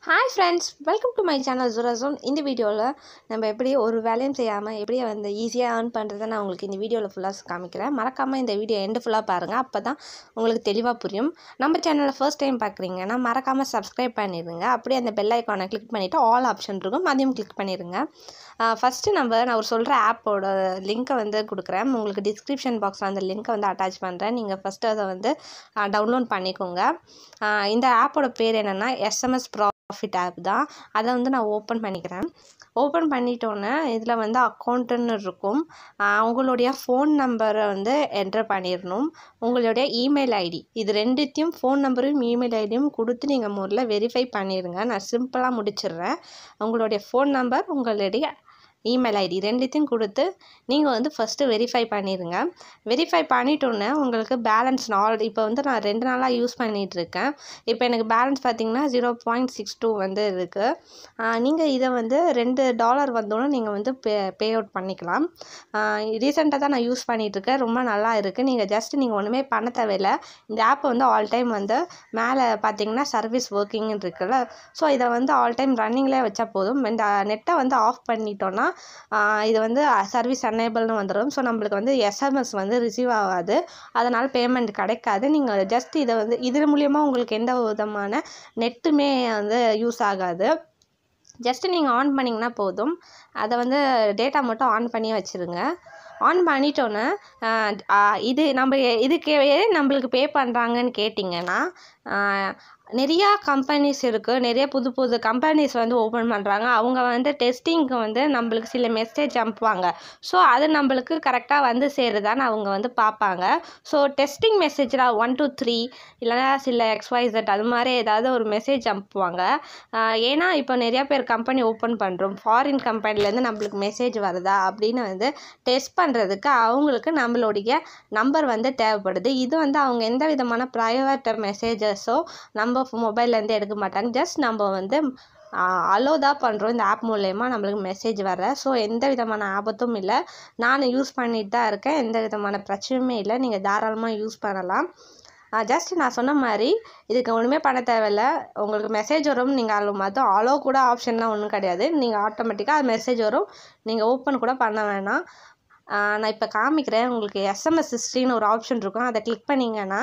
hi friends welcome to my channel ஜுராசோன் இந்த வீடியோவில் நம்ம எப்படி ஒரு வேலையும் செய்யாமல் எப்படி வந்து ஈஸியாக ஏர்ன் பண்ணுறதை நான் உங்களுக்கு இந்த வீடியோவில் ஃபுல்லாக காமிக்கிறேன் மறக்காமல் இந்த வீடியோ எண்டு ஃபுல்லாக பாருங்கள் அப்போ தான் உங்களுக்கு தெளிவாக புரியும் நம்ம சேனலை ஃபர்ஸ்ட் டைம் பார்க்குறீங்கன்னா மறக்காமல் சப்ஸ்கிரைப் பண்ணிடுங்க அப்படியே அந்த பெல் ஐக்கானை கிளிக் பண்ணிவிட்டு ஆல் ஆப்ஷன் இருக்கும் அதையும் கிளிக் பண்ணிடுங்க ஃபஸ்ட்டு நம்ம நான் ஒரு சொல்கிற ஆப்போட லிங்க்கை வந்து கொடுக்குறேன் உங்களுக்கு டிஸ்கிரிப்ஷன் பாக்ஸில் அந்த லிங்க்கை வந்து அட்டாச் பண்ணுறேன் நீங்கள் ஃபஸ்ட்டு அதை வந்து டவுன்லோட் பண்ணிக்கோங்க ஆஹ் இந்த ஆப்போட பேர் என்னென்னா எஸ்எம்எஸ் ப்ராஃபிட் ஆப் தான் அதை வந்து நான் ஓப்பன் பண்ணிக்கிறேன் ஓப்பன் பண்ணிட்டோன்னே இதில் வந்து அக்கௌண்ட்டுன்னு இருக்கும் ஆஹ் உங்களுடைய ஃபோன் நம்பரை வந்து என்டர் பண்ணிடணும் உங்களுடைய இமெயில் ஐடி இது ரெண்டுத்தையும் ஃபோன் நம்பரும் இமெயில் ஐடியும் கொடுத்து நீங்கள் முதல்ல வெரிஃபை பண்ணிடுங்க நான் சிம்பிளாக முடிச்சிடுறேன் உங்களுடைய ஃபோன் நம்பர் உங்களுடைய இமெயில் ஐடி ரெண்டுத்தையும் கொடுத்து நீங்கள் வந்து ஃபஸ்ட்டு வெரிஃபை பண்ணிடுங்க வெரிஃபை பண்ணிட்டோன்னே உங்களுக்கு பேலன்ஸ் நாள் இப்போ வந்து நான் ரெண்டு நாளாக யூஸ் பண்ணிகிட்டு இருக்கேன் இப்போ எனக்கு பேலன்ஸ் பார்த்தீங்கன்னா ஜீரோ பாயிண்ட் சிக்ஸ் டூ வந்து இருக்குது நீங்கள் இதை வந்து ரெண்டு டாலர் வந்தோன்னே நீங்கள் வந்து பே பே அவுட் பண்ணிக்கலாம் ரீசெண்டாக தான் நான் யூஸ் பண்ணிகிட்ருக்கேன் ரொம்ப நல்லா இருக்குது நீங்கள் ஜஸ்ட் நீங்கள் ஒன்றுமே பண்ண தேவையில்லை இந்த ஆப் வந்து ஆல் டைம் வந்து மேலே பார்த்தீங்கன்னா சர்வீஸ் ஒர்க்கிங்னு இருக்குல்ல ஸோ இதை வந்து ஆல் டைம் ரன்னிங்லேயே வச்சா போதும் இந்த நெட்டை வந்து ஆஃப் பண்ணிட்டோன்னா ஆஹ் இது வந்து சர்வீஸ் அனேபிள்னு வந்துடும் ஸோ நம்மளுக்கு வந்து எஸ்எம்எஸ் வந்து ரிசீவ் ஆகாது அதனால் பேமெண்ட் கிடைக்காது நீங்கள் ஜஸ்ட் இதை வந்து இது மூலியமாக உங்களுக்கு எந்த விதமான நெட்டுமே வந்து யூஸ் ஆகாது ஜஸ்ட் நீங்கள் ஆன் பண்ணிங்கன்னா போதும் அதை வந்து டேட்டா மட்டும் ஆன் பண்ணி வச்சுருங்க ஆன் பண்ணிட்டோன்னே ஆஹ் ஆஹ் இது நம்ம இதுக்கு ஏன் நம்மளுக்கு பே பண்ணுறாங்கன்னு கேட்டிங்கன்னா ஆஹ் நிறையா கம்பெனிஸ் இருக்குது நிறைய புது புது கம்பெனிஸ் வந்து ஓப்பன் பண்ணுறாங்க அவங்க வந்து டெஸ்டிங்க்கு வந்து நம்மளுக்கு சில மெசேஜ் அனுப்புவாங்க ஸோ அது நம்மளுக்கு கரெக்டாக வந்து சேருதான்னு அவங்க வந்து பார்ப்பாங்க ஸோ டெஸ்டிங் மெசேஜில் ஒன் டூ த்ரீ இல்லைனா சில எக்ஸ்வைசட் அது மாதிரி ஏதாவது ஒரு மெசேஜ் அனுப்புவாங்க ஆஹ் ஏன்னா இப்போ நிறையா பேர் கம்பெனி ஓப்பன் பண்ணுறோம் ஃபாரின் கம்பெனிலேருந்து நம்மளுக்கு மெசேஜ் வருதா அப்படின்னு வந்து டெஸ்ட் பண்ணுறதுக்கு அவங்களுக்கு நம்மளுடைய நம்பர் வந்து தேவைப்படுது இது வந்து அவங்க எந்த விதமான ப்ரைவேட் மெசேஜஸோ நம்ம மொபைல்லேருந்து எடுக்க மாட்டாங்க ஜஸ்ட் நம்ம வந்து அலோ தான் பண்ணுறோம் இந்த ஆப் மூலயமா நம்மளுக்கு மெசேஜ் வர ஸோ எந்த விதமான ஆபத்தும் இல்லை நான் யூஸ் பண்ணிட்டு தான் இருக்கேன் எந்த விதமான பிரச்சனையுமே இல்லை நீங்கள் தாராளமாக யூஸ் பண்ணலாம் ஜஸ்ட் நான் சொன்ன மாதிரி இதுக்கு ஒன்றுமே பண்ண தேவையில்ல உங்களுக்கு மெசேஜ் வரும் நீங்கள் அதில் மொத்தம் அலோ கூட ஆப்ஷன்லாம் ஒன்றும் கிடையாது நீங்கள் ஆட்டோமேட்டிக்காக அது மெசேஜ் வரும் நீங்கள் ஓப்பன் கூட பண்ண வேணாம் ஆஹ் நான் இப்போ காமிக்கிறேன் உங்களுக்கு எஸ்எம்எஸ் ஹிஸ்ட்ரின்னு ஒரு ஆப்ஷன் இருக்கும் அதை கிளிக் பண்ணிங்கன்னா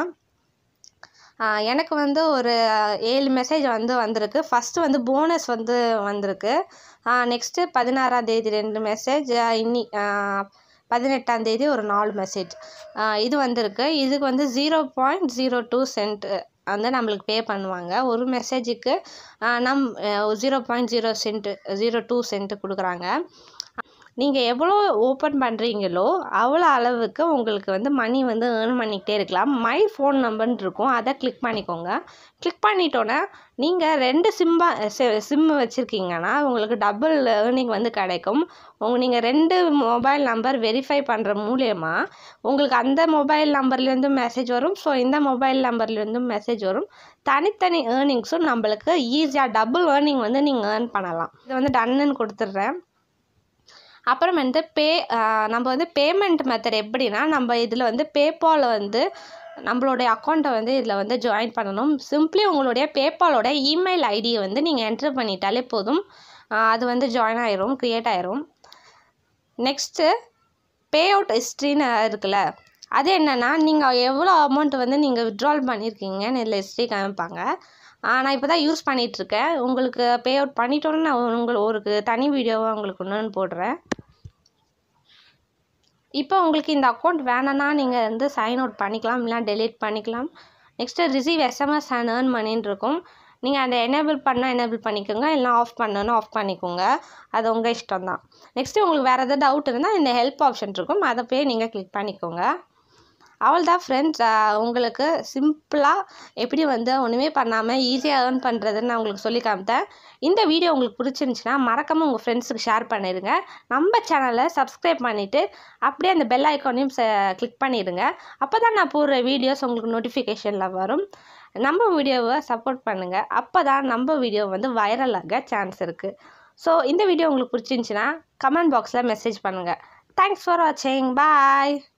ஆஹ் எனக்கு வந்து ஒரு ஏழு மெசேஜ் வந்து வந்திருக்கு ஃபஸ்ட்டு வந்து போனஸ் வந்து வந்திருக்கு நெக்ஸ்ட்டு பதினாறாம் தேதி ரெண்டு மெசேஜ் இன்னி பதினெட்டாம் தேதி ஒரு நாலு மெசேஜ் இது வந்திருக்கு இதுக்கு வந்து zero point zero two cent வந்து நம்மளுக்கு பே பண்ணுவாங்க ஒரு மெசேஜுக்கு நம் zero point zero cent zero two cent கொடுக்குறாங்க நீங்கள் எவ்வளோ ஓப்பன் பண்ணுறீங்களோ அவ்வளோ அளவுக்கு உங்களுக்கு வந்து மணி வந்து ஏர்ன் பண்ணிக்கிட்டே இருக்கலாம் மை ஃபோன் நம்பர்னு இருக்கும் அதை கிளிக் பண்ணிக்கோங்க கிளிக் பண்ணிட்டோன்னே நீங்கள் ரெண்டு சிம்பா சிம்மு வச்சுருக்கீங்கன்னா உங்களுக்கு டபுள் ஏர்னிங் வந்து கிடைக்கும் உங்க நீங்கள் ரெண்டு மொபைல் நம்பர் வெரிஃபை பண்ணுற மூலயமா உங்களுக்கு அந்த மொபைல் நம்பர்லேருந்து மெசேஜ் வரும் ஸோ இந்த மொபைல் நம்பர்லேருந்து மெசேஜ் வரும் தனித்தனி ஏர்னிங்ஸும் நம்மளுக்கு ஈஸியாக டபுள் ஏர்னிங் வந்து நீங்கள் ஏர்ன் பண்ணலாம் இது வந்து டன்னுன்னு கொடுத்துட்றேன் அப்புறம் வந்து பே நம்ம வந்து பேமெண்ட் மெத்தட் எப்படின்னா நம்ம இதில் வந்து பேபால் வந்து நம்மளுடைய அக்கௌண்ட்டை வந்து இதில் வந்து ஜாயின் பண்ணணும் சிம்பிளி உங்களுடைய பேபாலோட இமெயில் ஐடியை வந்து நீங்கள் என்ட்ரு பண்ணிட்டாலே போதும் அது வந்து ஜாயின் ஆயிரும் க்ரியேட் ஆயிரும் நெக்ஸ்ட்டு பே அவுட் ஹிஸ்ட்ரின்னு இருக்குல்ல அது என்னென்னா நீங்கள் எவ்வளோ அமௌண்ட் வந்து நீங்கள் விட்ரால் பண்ணியிருக்கீங்கன்னு இதில் ஹிஸ்ட்ரி காமிப்பாங்க நான் இப்போ தான் யூஸ் பண்ணிகிட்ருக்கேன் உங்களுக்கு பே அவுட் பண்ணிட்டோன்னு நான் உங்களுக்கு ஒரு தனி வீடியோவாக உங்களுக்கு ஒன்று போடுறேன் இப்போ உங்களுக்கு இந்த அக்கௌண்ட் வேணான்னா நீங்கள் வந்து சைன் அவுட் பண்ணிக்கலாம் இல்லை டெலீட் பண்ணிக்கலாம் next receive SMS and earn மணின்னு இருக்கும் நீங்கள் அதை எனேபிள் பண்ணால் எனேபிள் பண்ணிக்கோங்க இல்லை ஆஃப் பண்ணணும் ஆஃப் பண்ணிக்கோங்க அது உங்கள் இஷ்டம் தான் நெக்ஸ்ட்டு உங்களுக்கு வேறு எதாவது டவுட் இருந்தால் இந்த ஹெல்ப் ஆப்ஷன் இருக்கும் அதை போய் நீங்கள் கிளிக் பண்ணிக்கோங்க அவள் தான் ஃப்ரெண்ட்ஸ் உங்களுக்கு சிம்பிளாக எப்படி வந்து ஒன்றுமே பண்ணாமல் ஈஸியாக ஏர்ன் பண்ணுறதுன்னு நான் உங்களுக்கு சொல்லி காமித்தேன் இந்த வீடியோ உங்களுக்கு பிடிச்சிருந்துச்சின்னா மறக்காமல் உங்கள் ஃப்ரெண்ட்ஸுக்கு ஷேர் பண்ணிடுங்க நம்ம சேனலை சப்ஸ்கிரைப் பண்ணிவிட்டு அப்படியே அந்த பெல் ஐக்கானையும் கிளிக் பண்ணிடுங்க அப்போ தான் நான் போடுற வீடியோஸ் உங்களுக்கு நோட்டிஃபிகேஷனில் வரும் நம்ம வீடியோவை சப்போர்ட் பண்ணுங்கள் அப்போ தான் நம்ம வீடியோ வந்து வைரல் ஆக சான்ஸ் இருக்குது ஸோ இந்த வீடியோ உங்களுக்கு பிடிச்சிருந்துச்சின்னா கமெண்ட் பாக்ஸில் மெசேஜ் பண்ணுங்கள் தேங்க்ஸ் ஃபார் வாட்சிங் பாய்